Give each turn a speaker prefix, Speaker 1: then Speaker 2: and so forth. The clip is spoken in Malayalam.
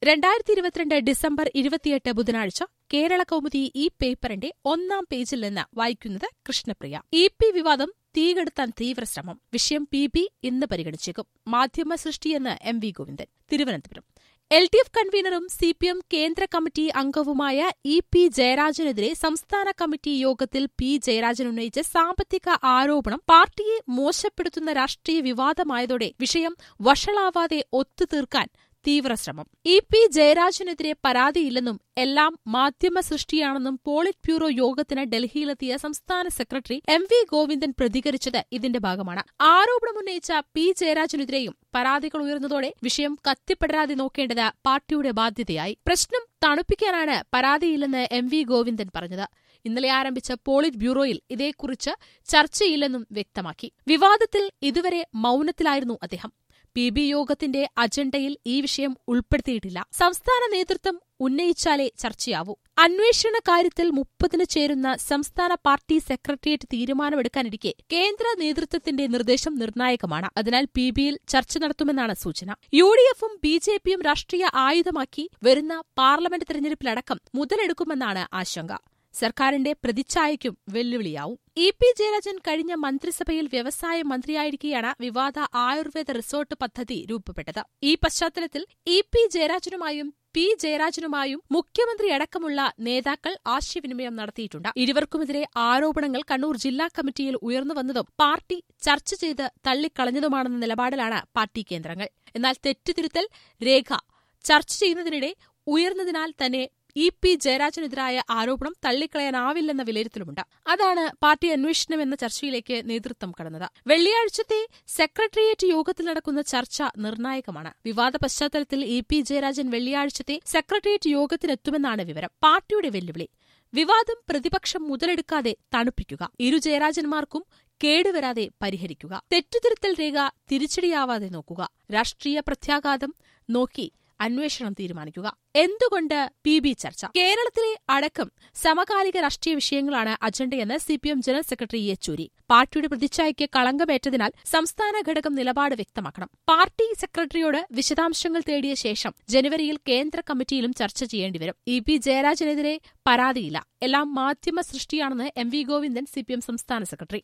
Speaker 1: രണ്ടായിരത്തി ഇരുപത്തിരണ്ട് ഡിസംബർ ഇരുപത്തിയെട്ട് ബുധനാഴ്ച കേരള കൗമുദി ഈ പേപ്പറിന്റെ ഒന്നാം പേജിൽ നിന്ന് വായിക്കുന്നത് കൃഷ്ണപ്രിയ ഇ പി വിവാദം തീകെടുത്താൻ തീവ്രശ്രമം വിഷയം പി ബി ഇന്ന് പരിഗണിച്ചേക്കും മാധ്യമ സൃഷ്ടിയെന്ന് M V Govindan Thiruvananthapuram L D F കൺവീനറും സി പി എം കേന്ദ്ര കമ്മിറ്റി അംഗവുമായ ഇ പി ജയരാജനെതിരെ സംസ്ഥാന കമ്മിറ്റി യോഗത്തിൽ പി ജയരാജൻ ഉന്നയിച്ച സാമ്പത്തിക ആരോപണം പാർട്ടിയെ മോശപ്പെടുത്തുന്ന രാഷ്ട്രീയ വിവാദമായതോടെ വിഷയം വഷളാവാതെ ഒത്തുതീർക്കാൻ തീവ്രശ്രമം ഇ പി ജയരാജനെതിരെ പരാതിയില്ലെന്നും എല്ലാം മാധ്യമ സൃഷ്ടിയാണെന്നും പോളിറ്റ് ബ്യൂറോ യോഗത്തിന് ഡൽഹിയിലെത്തിയ സംസ്ഥാന സെക്രട്ടറി എം വി ഗോവിന്ദൻ പ്രതികരിച്ചത് ഇതിന്റെ ഭാഗമാണ് ആരോപണമുന്നയിച്ച പി ജയരാജനെതിരെയും പരാതികൾ ഉയർന്നതോടെ വിഷയം കത്തിപ്പടരാതെ നോക്കേണ്ടത് പാർട്ടിയുടെ ബാധ്യതയായി പ്രശ്നം തണുപ്പിക്കാനാണ് പരാതിയില്ലെന്ന് എം വി ഗോവിന്ദൻ പറഞ്ഞത് ഇന്നലെ ആരംഭിച്ച പോളിറ്റ് ബ്യൂറോയിൽ ഇതേക്കുറിച്ച് ചർച്ചയില്ലെന്നും വ്യക്തമാക്കി വിവാദത്തിൽ ഇതുവരെ മൌനത്തിലായിരുന്നു അദ്ദേഹം പി ബി യോഗത്തിന്റെ അജണ്ടയിൽ ഈ വിഷയം ഉൾപ്പെടുത്തിയിട്ടില്ല സംസ്ഥാന നേതൃത്വം ഉന്നയിച്ചാലേ ചർച്ചയാവൂ അന്വേഷണ കാര്യത്തിൽ മുപ്പതിന് ചേരുന്ന സംസ്ഥാന പാർട്ടി സെക്രട്ടേറിയറ്റ് തീരുമാനമെടുക്കാനിരിക്കെ കേന്ദ്ര നേതൃത്വത്തിന്റെ നിർദ്ദേശം നിർണായകമാണ് അതിനാൽ പി ബിയിൽ ചർച്ച നടത്തുമെന്നാണ് സൂചന യു ഡി എഫും ബി ജെ പിയും രാഷ്ട്രീയ ആയുധമാക്കി വരുന്ന പാർലമെന്റ് തെരഞ്ഞെടുപ്പിലടക്കം മുതലെടുക്കുമെന്നാണ് ആശങ്ക സർക്കാരിന്റെ പ്രതിച്ഛായയ്ക്കും വെല്ലുവിളിയാവും ഇ പി ജയരാജൻ കഴിഞ്ഞ മന്ത്രിസഭയിൽ വ്യവസായ മന്ത്രിയായിരിക്കെയാണ് വിവാദ ആയുർവേദ റിസോർട്ട് പദ്ധതി രൂപപ്പെട്ടത് ഈ പശ്ചാത്തലത്തിൽ ഇ പി ജയരാജനുമായും പി ജയരാജനുമായും മുഖ്യമന്ത്രി അടക്കമുള്ള നേതാക്കൾ ആശയവിനിമയം നടത്തിയിട്ടുണ്ട് ഇരുവർക്കുമെതിരെ ആരോപണങ്ങൾ കണ്ണൂർ ജില്ലാ കമ്മിറ്റിയിൽ ഉയർന്നുവന്നതും പാർട്ടി ചർച്ച ചെയ്ത് തള്ളിക്കളഞ്ഞതുമാണെന്ന നിലപാടിലാണ് പാർട്ടി കേന്ദ്രങ്ങൾ എന്നാൽ തെറ്റുതിരുത്തൽ രേഖ ചർച്ച ചെയ്യുന്നതിനിടെ ഉയർന്നതിനാൽ തന്നെ ഇ പി ജയരാജനെതിരായ ആരോപണം തള്ളിക്കളയാനാവില്ലെന്ന വിലയിരുത്തലുമുണ്ട് അതാണ് പാർട്ടി അന്വേഷണം എന്ന ചർച്ചയിലേക്ക് നേതൃത്വം കടന്നത് വെള്ളിയാഴ്ചത്തെ സെക്രട്ടേറിയറ്റ് യോഗത്തിൽ നടക്കുന്ന ചർച്ച നിർണായകമാണ് വിവാദ പശ്ചാത്തലത്തിൽ ഇ പി ജയരാജൻ വെള്ളിയാഴ്ചത്തെ സെക്രട്ടേറിയറ്റ് യോഗത്തിനെത്തുമെന്നാണ് വിവരം പാർട്ടിയുടെ വെല്ലുവിളി വിവാദം പ്രതിപക്ഷം മുതലെടുക്കാതെ തണുപ്പിക്കുക ഇരു ജയരാജന്മാർക്കും കേടുവരാതെ പരിഹരിക്കുക തെറ്റുതിരുത്തൽ രേഖ തിരിച്ചടിയാവാതെ നോക്കുക രാഷ്ട്രീയ പ്രത്യാഘാതം നോക്കി അന്വേഷണം തീരുമാനിക്കുക എന്തുകൊണ്ട് പി ബി ചർച്ച കേരളത്തിലെ അടക്കം സമകാലിക രാഷ്ട്രീയ വിഷയങ്ങളാണ് അജണ്ടയെന്ന് C P M general secretary Yechury പാർട്ടിയുടെ പ്രതിച്ഛായയ്ക്ക് കളങ്കമേറ്റതിനാൽ സംസ്ഥാന ഘടകം നിലപാട് വ്യക്തമാക്കണം പാർട്ടി സെക്രട്ടറിയോട് വിശദാംശങ്ങൾ തേടിയ ശേഷം ജനുവരിയിൽ കേന്ദ്ര കമ്മിറ്റിയിലും ചർച്ച ചെയ്യേണ്ടിവരും ഇ പി ജയരാജനെതിരെ പരാതിയില്ല എല്ലാം മാധ്യമ സൃഷ്ടിയാണെന്ന് M V Govindan C P M സംസ്ഥാന സെക്രട്ടറി